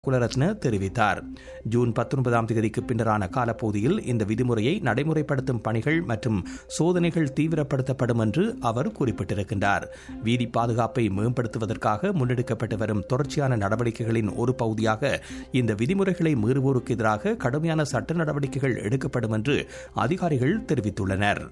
குலரத்ன தெரிவித்தார் ஜூன் பத்தொன்பதாம் தேதிக்கு பின்னரான காலப்பகுதியில் இந்த விதிமுறையை நடைமுறைப்படுத்தும் பணிகள் மற்றும் சோதனைகள் தீவிரப்படுத்தப்படும் என்று அவர் குறிப்பிட்டிருக்கின்றார் வீதி பாதுகாப்பை மேம்படுத்துவதற்காக முன்னெடுக்கப்பட்டு வரும் தொடர்ச்சியான நடவடிக்கைகளின் ஒரு பகுதியாக இந்த விதிமுறைகளை மீறுவோருக்கு எதிராக கடுமையான சட்ட நடவடிக்கைகள் எடுக்கப்படும் என்று அதிகாரிகள் தெரிவித்துள்ளனர்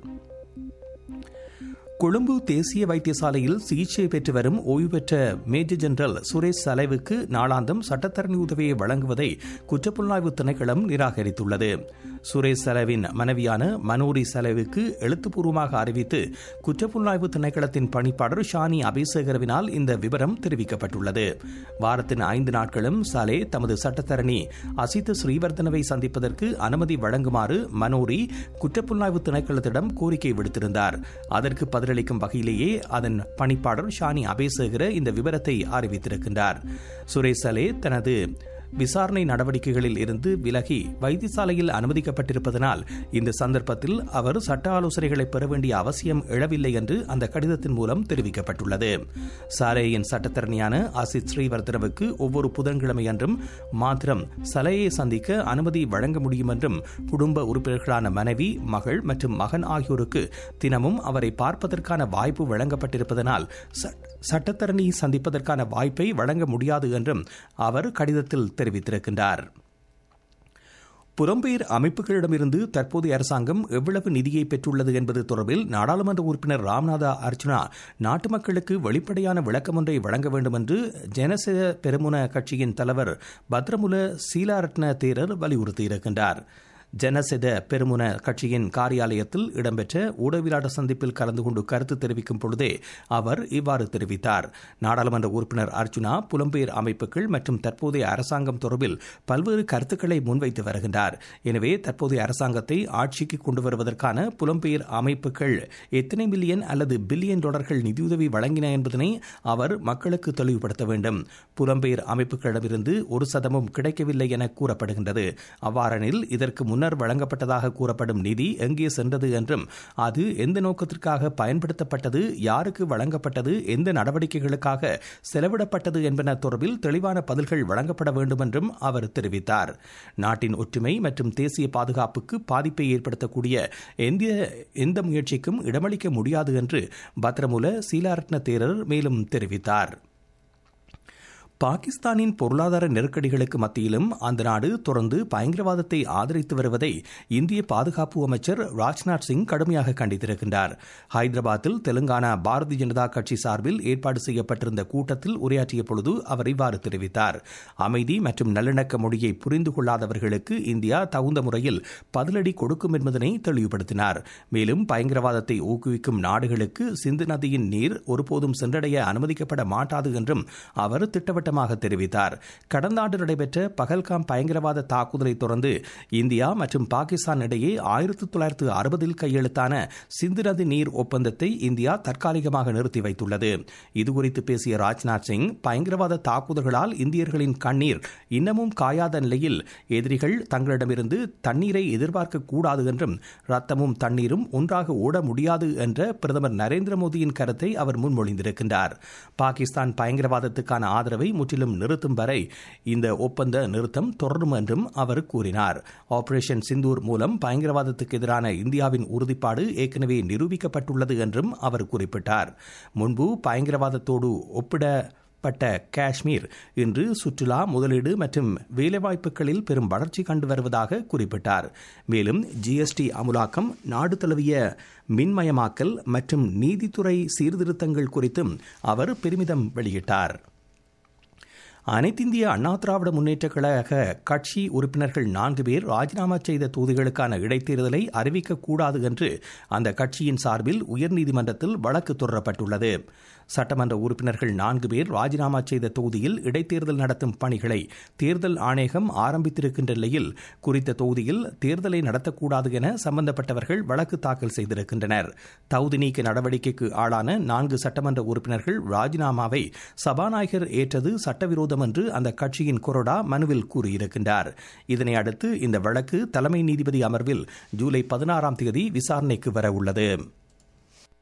கொழும்பு தேசிய வைத்தியசாலையில் சிகிச்சை பெற்று வரும் ஓய்வு பெற்ற மேஜர் ஜெனரல் சுரேஷ் சலைவுக்கு நாளாந்தம் சட்டத்தரணி உதவியை வழங்குவதை குற்றப்புலனாய்வு திணைக்களம் நிராகரித்துள்ளது சுரேஷ் சலவின் மனைவியான மனோரி சலவுக்கு எழுத்துப்பூர்வமாக அறிவித்து குற்றப்புலனாய்வு திணைக்களத்தின் பணிப்பாளர் ஷானி அபிஷேகரவினால் இந்த விவரம் தெரிவிக்கப்பட்டுள்ளது வாரத்தின் ஐந்து நாட்களும் சலே தமது சட்டத்தரணி அசித் ஸ்ரீவர்தனவை சந்திப்பதற்கு அனுமதி வழங்குமாறு மனோரி குற்றப்புலனாய்வு திணைக்களத்திடம் கோரிக்கை விடுத்திருந்தார் அதற்கு பதிலளிக்கும் வகையிலேயே அதன் பணிப்பாளர் ஷானி அபேசேகர இந்த விவரத்தை அறிவித்திருக்கின்றார் சுரேஷ் சலே தனது விசாரணை நடவடிக்கைகளில் இருந்து விலகி வைத்தியசாலையில் அனுமதிக்கப்பட்டிருப்பதனால் இந்த சந்தர்ப்பத்தில் அவர் சட்ட ஆலோசனைகளை பெற வேண்டிய அவசியம் எழவில்லை என்று அந்த கடிதத்தின் மூலம் தெரிவிக்கப்பட்டுள்ளது சாலேயின் சட்டத்தரணியான அசித் ஸ்ரீவர்தனவுக்கு ஒவ்வொரு புதன்கிழமை அன்றும் மாத்திரம் சலையை சந்திக்க அனுமதி வழங்க முடியும் என்றும் குடும்ப உறுப்பினர்களான மனைவி மகள் மற்றும் மகன் ஆகியோருக்கு தினமும் அவரை பார்ப்பதற்கான வாய்ப்பு வழங்கப்பட்டிருப்பதனால் சட்டத்தரணி சந்திப்பதற்கான வாய்ப்பை வழங்க முடியாது என்றும் அவர் கடிதத்தில் தெரிவித்திருக்கின்றார் புலம்பெயர் அமைப்புகளிடமிருந்து தற்போதைய அரசாங்கம் எவ்வளவு நிதியை பெற்றுள்ளது என்பது தொடர்பில் நாடாளுமன்ற உறுப்பினர் ராம்நாதா அர்ஜுனா நாட்டு மக்களுக்கு வெளிப்படையான விளக்கம் ஒன்றை வழங்க வேண்டும் என்று ஜனசேத பெருமுன கட்சியின் தலைவர் பத்ரமுல சீலாரட்ன தேரர் வலியுறுத்தியிருக்கின்றார் ஜனசெத பெருமுன கட்சியின் காரியாலயத்தில் இடம்பெற்ற ஊடகவியலாளர் சந்திப்பில் கலந்து கொண்டு கருத்து தெரிவிக்கும் பொழுதே அவர் இவ்வாறு தெரிவித்தார் நாடாளுமன்ற உறுப்பினர் அர்ஜுனா புலம்பெயர் அமைப்புகள் மற்றும் தற்போதைய அரசாங்கம் தொடர்பில் பல்வேறு கருத்துக்களை முன்வைத்து வருகின்றார் எனவே தற்போதைய அரசாங்கத்தை ஆட்சிக்கு கொண்டு வருவதற்கான புலம்பெயர் அமைப்புகள் எத்தனை மில்லியன் அல்லது பில்லியன் டாலர்கள் நிதியுதவி வழங்கின என்பதனை அவர் மக்களுக்கு தெளிவுபடுத்த வேண்டும் புலம்பெயர் அமைப்புகளிடமிருந்து ஒரு சதமும் கிடைக்கவில்லை என கூறப்படுகின்றது அவ்வாறெனில் இதற்கு முன்னர் வழங்கப்பட்டதாக கூறப்படும் நிதி எங்கே சென்றது என்றும் அது எந்த நோக்கத்திற்காக பயன்படுத்தப்பட்டது யாருக்கு வழங்கப்பட்டது எந்த நடவடிக்கைகளுக்காக செலவிடப்பட்டது என்பன தொடர்பில் தெளிவான பதில்கள் வழங்கப்பட வேண்டும் என்றும் அவர் தெரிவித்தார் நாட்டின் ஒற்றுமை மற்றும் தேசிய பாதுகாப்புக்கு பாதிப்பை ஏற்படுத்தக்கூடிய எந்த எந்த முயற்சிக்கும் இடமளிக்க முடியாது என்று பத்ரமுல சீலாரட்ன தேரர் மேலும் தெரிவித்தார் பாகிஸ்தானின் பொருளாதார நெருக்கடிகளுக்கு மத்தியிலும் அந்த நாடு தொடர்ந்து பயங்கரவாதத்தை ஆதரித்து வருவதை இந்திய பாதுகாப்பு அமைச்சர் ராஜ்நாத் சிங் கடுமையாக கண்டித்திருக்கின்றார் ஹைதராபாத்தில் தெலுங்கானா பாரதிய ஜனதா கட்சி சார்பில் ஏற்பாடு செய்யப்பட்டிருந்த கூட்டத்தில் உரையாற்றிய பொழுது அவர் இவ்வாறு தெரிவித்தார் அமைதி மற்றும் நல்லிணக்க மொழியை புரிந்து கொள்ளாதவர்களுக்கு இந்தியா தகுந்த முறையில் பதிலடி கொடுக்கும் என்பதனை தெளிவுபடுத்தினார் மேலும் பயங்கரவாதத்தை ஊக்குவிக்கும் நாடுகளுக்கு சிந்து நதியின் நீர் ஒருபோதும் சென்றடைய அனுமதிக்கப்பட மாட்டாது என்றும் அவர் திட்டவட்ட திட்டமாக தெரிவித்தார் கடந்த ஆண்டு நடைபெற்ற பகல்காம் பயங்கரவாத தாக்குதலை தொடர்ந்து இந்தியா மற்றும் பாகிஸ்தான் இடையே ஆயிரத்தி தொள்ளாயிரத்து அறுபதில் கையெழுத்தான சிந்து நதி நீர் ஒப்பந்தத்தை இந்தியா தற்காலிகமாக நிறுத்தி வைத்துள்ளது இதுகுறித்து பேசிய ராஜ்நாத் சிங் பயங்கரவாத தாக்குதல்களால் இந்தியர்களின் கண்ணீர் இன்னமும் காயாத நிலையில் எதிரிகள் தங்களிடமிருந்து தண்ணீரை எதிர்பார்க்க கூடாது என்றும் ரத்தமும் தண்ணீரும் ஒன்றாக ஓட முடியாது என்ற பிரதமர் நரேந்திர மோடியின் கருத்தை அவர் முன்மொழிந்திருக்கின்றார் பாகிஸ்தான் பயங்கரவாதத்துக்கான ஆதரவை முற்றிலும் நிறுத்தும் வரை இந்த ஒப்பந்த நிறுத்தம் தொடரும் என்றும் அவர் கூறினார் ஆபரேஷன் சிந்தூர் மூலம் பயங்கரவாதத்துக்கு எதிரான இந்தியாவின் உறுதிப்பாடு ஏற்கனவே நிரூபிக்கப்பட்டுள்ளது என்றும் அவர் குறிப்பிட்டார் முன்பு பயங்கரவாதத்தோடு ஒப்பிட பட்ட காஷ்மீர் இன்று சுற்றுலா முதலீடு மற்றும் வேலைவாய்ப்புகளில் பெரும் வளர்ச்சி கண்டு வருவதாக குறிப்பிட்டார் மேலும் ஜிஎஸ்டி அமுலாக்கம் நாடு தழுவிய மின்மயமாக்கல் மற்றும் நீதித்துறை சீர்திருத்தங்கள் குறித்தும் அவர் பெருமிதம் வெளியிட்டார் அனைத்திந்திய அண்ணா திராவிட முன்னேற்ற கழக கட்சி உறுப்பினர்கள் நான்கு பேர் ராஜினாமா செய்த தொகுதிகளுக்கான இடைத்தேர்தலை அறிவிக்கக்கூடாது என்று அந்த கட்சியின் சார்பில் உயர்நீதிமன்றத்தில் வழக்கு தொடரப்பட்டுள்ளது சட்டமன்ற உறுப்பினர்கள் நான்கு பேர் ராஜினாமா செய்த தொகுதியில் இடைத்தேர்தல் நடத்தும் பணிகளை தேர்தல் ஆணையகம் ஆரம்பித்திருக்கின்ற நிலையில் குறித்த தொகுதியில் தேர்தலை நடத்தக்கூடாது என சம்பந்தப்பட்டவர்கள் வழக்கு தாக்கல் செய்திருக்கின்றனர் தகுதி நீக்க நடவடிக்கைக்கு ஆளான நான்கு சட்டமன்ற உறுப்பினர்கள் ராஜினாமாவை சபாநாயகர் ஏற்றது சட்டவிரோதம் என்று அந்த கட்சியின் கொறடா மனுவில் கூறியிருக்கின்றார் இதனை அடுத்து இந்த வழக்கு தலைமை நீதிபதி அமர்வில் ஜூலை பதினாறாம் தேதி விசாரணைக்கு வர உள்ளது